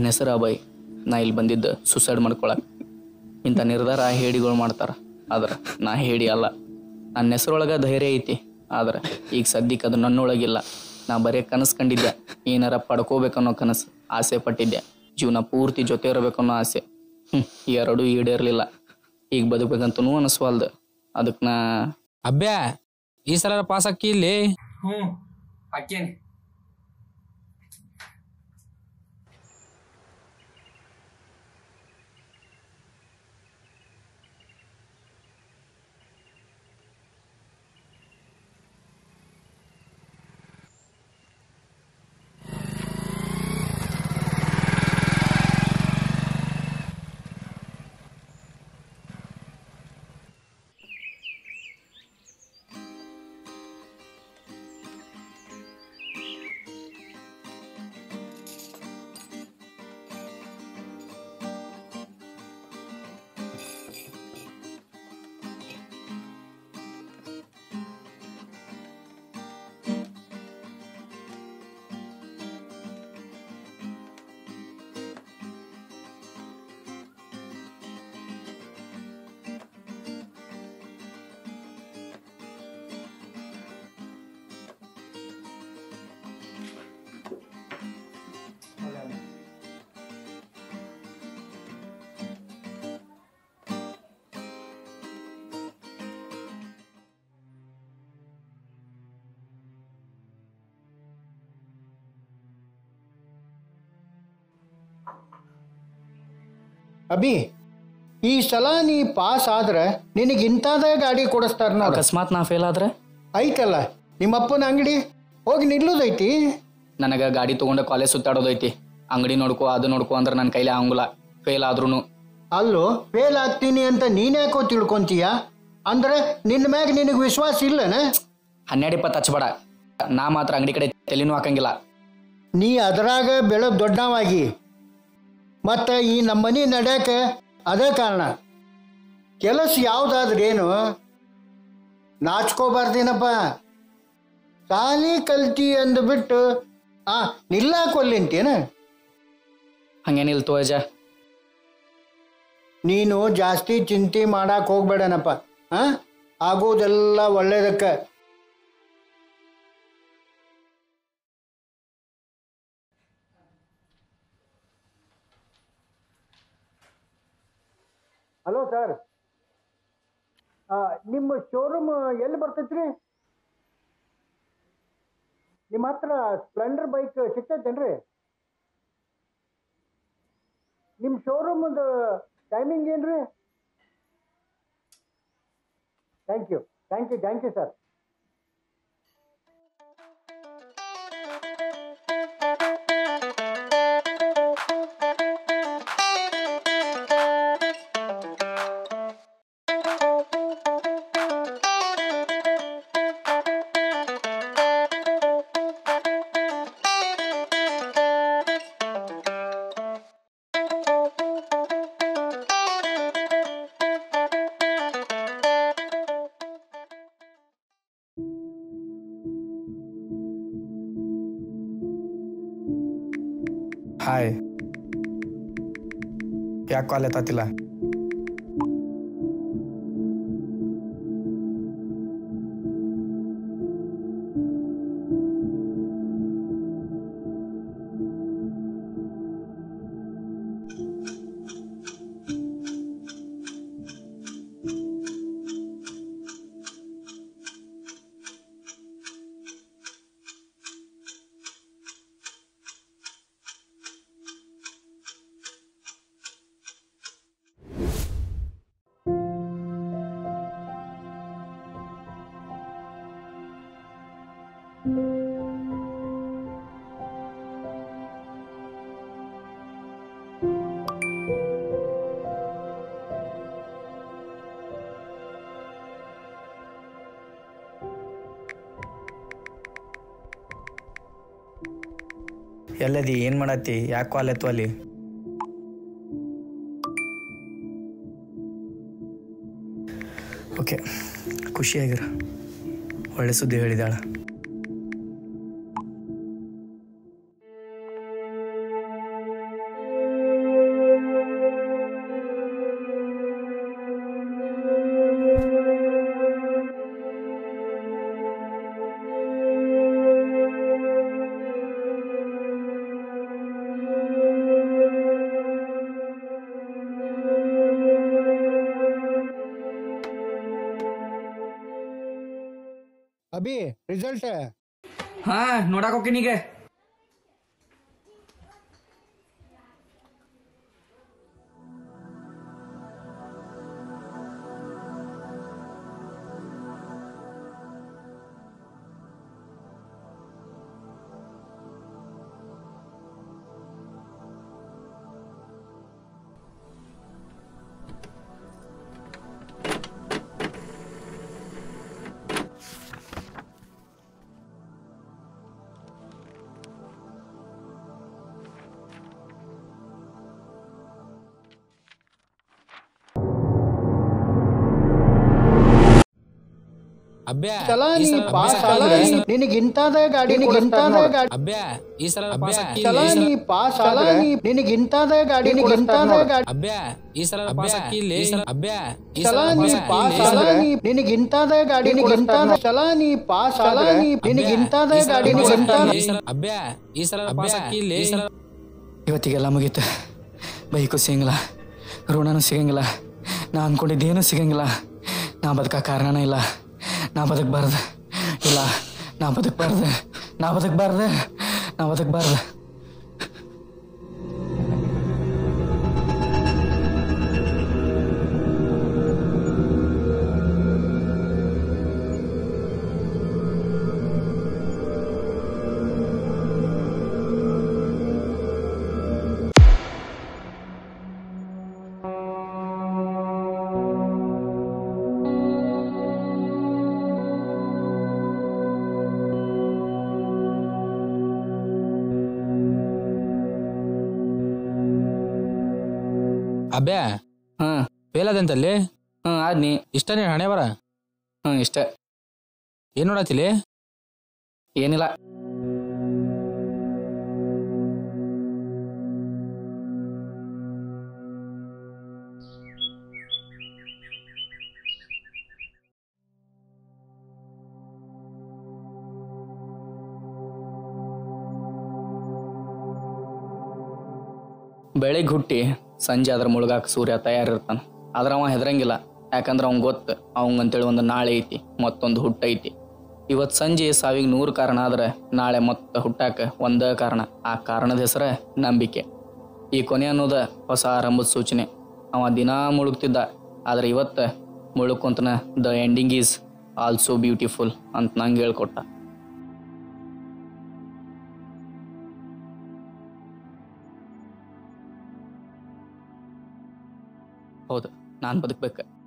ನನ್ನ ಹೆಸರು ಅಭಯ್ ನಾ ಇಲ್ಲಿ ಬಂದಿದ್ದು ಸುಸೈಡ್ ಮಾಡ್ಕೊಳಕ್ ಇಂಥ ನಿರ್ಧಾರ ಹೇಡಿಗಳು ಮಾಡ್ತಾರ ಆದ್ರೆ ನಾ ಹೇಡಿ ಅಲ್ಲ ನನ್ನ ಹೆಸರೊಳಗೆ ಧೈರ್ಯ ಐತಿ ಆದ್ರೆ ಈಗ ಸದ್ಯಕ್ಕೆ ಅದು ನನ್ನೊಳಗಿಲ್ಲ ನಾ ಬರೀ ಕನಸು ಕಂಡಿದ್ದೆ ಏನಾರ ಪಡ್ಕೋಬೇಕನ್ನೋ ಕನಸು ಆಸೆ ಪಟ್ಟಿದ್ದೆ ಜೀವನ ಪೂರ್ತಿ ಜೊತೆ ಇರಬೇಕನ್ನೋ ಆಸೆ ಹ್ಞೂ ಎರಡೂ ಈಡೇರಲಿಲ್ಲ ಈಗ ಬದುಕಬೇಕಂತನೂ ಅನಿಸ್ವಲ್ದು ಅದಕ್ಕೆ ನಾ ಅಬ್ಬ್ಯಾ ಈ ಸಲ ಪಾಸ್ ಅಕ್ಕಿ ಇಲ್ಲಿ ಹ್ಞೂ ಹಾಕೇನಿ ಅಭಿ ಈ ಸಲ ನೀ ಪಾಸ್ ಆದ್ರೆ ನಿನಗೆ ಇಂಥದೇ ಗಾಡಿ ಕೊಡಿಸ್ತಾರ ನೋಡು ಅಕಸ್ಮಾತ್ ನಾ ಫೇಲ್ ಆದ್ರೆ ಐತಲ್ಲ ನಿಮ್ಮಪ್ಪನ ಅಂಗಡಿ ಹೋಗಿ ನಿಲ್ಲುದೈತಿ ನನಗೆ ಗಾಡಿ ತೊಗೊಂಡು ಕಾಲೇಜ್ ಸುತ್ತಾಡೋದೈತಿ ಅಂಗಡಿ ನೋಡ್ಕೋ ಅದು ನೋಡ್ಕೋ ಅಂದ್ರೆ ನನ್ನ ಕೈಲಿ ಆಗಂಗಿಲ್ಲ ಫೇಲ್ ಆದ್ರೂ ಅಲ್ಲೋ ಫೇಲ್ ಆಗ್ತೀನಿ ಅಂತ ನೀನ್ಯಾಕೋ ತಿಳ್ಕೊಂತೀಯ ಅಂದ್ರೆ ನಿನ್ನ ಮ್ಯಾಗ ನಿನಗೆ ವಿಶ್ವಾಸ ಇಲ್ಲನ ಹನ್ನೆರಡು ಇಪ್ಪತ್ತು ಹಚ್ಬೇಡ ನಾ ಮಾತ್ರ ಅಂಗಡಿ ಕಡೆ ತಲೆನೂ ಹಾಕಂಗಿಲ್ಲ ನೀ ಅದರಾಗ ಬೆಳೆದ ದೊಡ್ಡವಾಗಿ ಮತ್ತು ಈ ನಮ್ಮನೆ ನಡೆಯಕ್ಕೆ ಅದೇ ಕಾರಣ ಕೆಲಸ ಯಾವುದಾದ್ರೇನು ನಾಚ್ಕೋಬಾರ್ದೇನಪ್ಪ ಸಾಲಿ ಕಲ್ತಿ ಅಂದ್ಬಿಟ್ಟು ಆ ನಿಲ್ಲಾಕೊಲ್ಲಿಂತೇನ ಹಂಗೇನಿಲ್ಲ ತೋಜ ನೀನು ಜಾಸ್ತಿ ಚಿಂತೆ ಮಾಡಕ್ಕೆ ಹೋಗ್ಬೇಡನಪ್ಪ ಹಾಂ ಆಗೋದೆಲ್ಲ ಒಳ್ಳೇದಕ್ಕೆ ಹಲೋ ಸರ್ ನಿಮ್ಮ ಶೋರೂಮ್ ಎಲ್ಲಿ ಬರ್ತೈತ್ರಿ ನಿಮ್ಮ ಹತ್ರ ಸ್ಪ್ಲೆಂಡರ್ ಬೈಕ್ ಸಿಗ್ತೈತೇನ್ರಿ ನಿಮ್ಮ ಶೋರೂಮದ ಟೈಮಿಂಗ್ ಏನ್ರಿ thank you thank you thank you sir hi ಯಾಕೆ ಕಾಲ್ ಎತ್ತಾತಿಲ್ಲ ಎಲ್ಲದಿ ಏನು ಮಾಡತ್ತಿ ಯಾಕೆ ಕಾಲ್ ಎತ್ತು ಅಲ್ಲಿ ಓಕೆ ಖುಷಿಯಾಗಿರ ಒಳ್ಳೆ ಸುದ್ದಿ ಹೇಳಿದಾಳ ಅಭಿ ರಿಸಲ್ಟ್ ಹಾ ನೋಡಕ್ ಹೋಗ್ತೀನಿ ಈಗ ಅಬ್ಬ್ಯಾ ಚಲ ಈ ನೀ ಸಲ ಪಾಸ್ ಪಾಸ್ ಆದ್ರೆ ಆದ್ರೆ ನಿನಗೆ ಇಂಥದೇ ಗಾಡಿ ಇಂಥದೇ ಗಾಡಿ ಅಬ್ಬ್ಯಾ ಈ ಸಲ ಪಾಸ್ ಆಕ್ಕಿ ಚಲ ಇಲ್ಲಿ. ನೀ ಪಾಸ್ ಆದ್ರೆ ನಿನಗೆ ಇಂಥದೇ ಗಾಡಿ ಇಂಥದೇ ಗಾಡಿ ಅಬ್ಬ್ಯಾ ಈ ಸಲ ಪಾಸ್ ಆಕ್ಕಿ ಇಲ್ಲಿ. ಅಬ್ಬ್ಯಾ ಈ ಚಲ ಸಲ ನೀ ಪಾಸ್ ಆಕ್ಕಿ ಪಾಸ್ ಇಲ್ಲಿ. ಆದ್ರೆ ನಿನಗೆ ಇಂಥದೇ ಗಾಡಿ ಇಂಥದೇ ಚಲ ನೀ ಪಾಸ್ ಆದ್ರೆ ನಿನಗೆ ಇಂಥದೇ ಈ ಸಲ ಗಾಡಿ ಪಾಸ್ ಆಕ್ಕಿ ಇಂಥದೇ ಇಲ್ಲಿ. ಅಬ್ಬ್ಯಾ ಈ ಸಲ ಪಾಸ್ ಆಕ್ಕಿ ಇಲ್ಲಿ. ಇವತ್ತಿಗೆಲ್ಲ ಮುಗೀತು ಬೈಕು ಸಿಗಂಗಿಲ್ಲ ಋಣನೂ ಸಿಗಂಗಿಲ್ಲ ನಾ ಅನ್ಕೊಂಡಿದ್ದೇನೂ ಸಿಗಂಗಿಲ್ಲ ನಾ ಬದುಕ ಕಾರಣನೇ ಇಲ್ಲ ನಾ ಬದುಕಬಾರ್ದು ಇಲ್ಲ ನಾ ಬದುಕಬಾರ್ದು ನಾ ಬದುಕಬಾರ್ದು ನಾ ಬದುಕಬಾರ್ದು ಅಬ್ಬ್ಯಾ ಹಾಂ ಫೇಲ್ ಅದಂತಲ್ಲಿ ಹಾಂ ಆದ್ನಿ ಇಷ್ಟ ನೀನ್ ಹಣೆ ಬರ ಹಾಂ ಇಷ್ಟ ಏನ್ ನೋಡತ್ತಿಲಿ ಏನಿಲ್ಲ ಬೆಳಿಗ್ಗೆ ಹುಟ್ಟಿ ಸಂಜೆ ಅದ್ರ ಮುಳುಗಾಕ ಸೂರ್ಯ ತಯಾರಿರ್ತಾನ ಆದ್ರ ಅವ ಹೆದರಂಗಿಲ್ಲ ಯಾಕಂದ್ರೆ ಅವ್ನ್ ಗೊತ್ತು ಅವಂಗಂತೇಳಿ ಒಂದು ನಾಳೆ ಐತಿ ಮತ್ತೊಂದು ಹುಟ್ಟ ಐತಿ ಇವತ್ತು ಸಂಜೆ ಸಾವಿಗೆ ನೂರು ಕಾರಣ ಆದ್ರೆ ನಾಳೆ ಮತ್ತೆ ಹುಟ್ಟಾಕ ಒಂದೇ ಕಾರಣ ಆ ಕಾರಣದ ಹೆಸರ ನಂಬಿಕೆ ಈ ಕೊನೆ ಅನ್ನೋದ ಹೊಸ ಆರಂಭದ ಸೂಚನೆ ಅವ ದಿನಾ ಮುಳುಗ್ತಿದ್ದ ಆದ್ರೆ ಇವತ್ತು ಮುಳುಕೊಂತನ the ending is also beautiful ಅಂತ ನಂಗೆ ಹೇಳ್ಕೊಟ್ಟ ಹೌದು ನಾನು ಬದುಕ್ಬೇಕು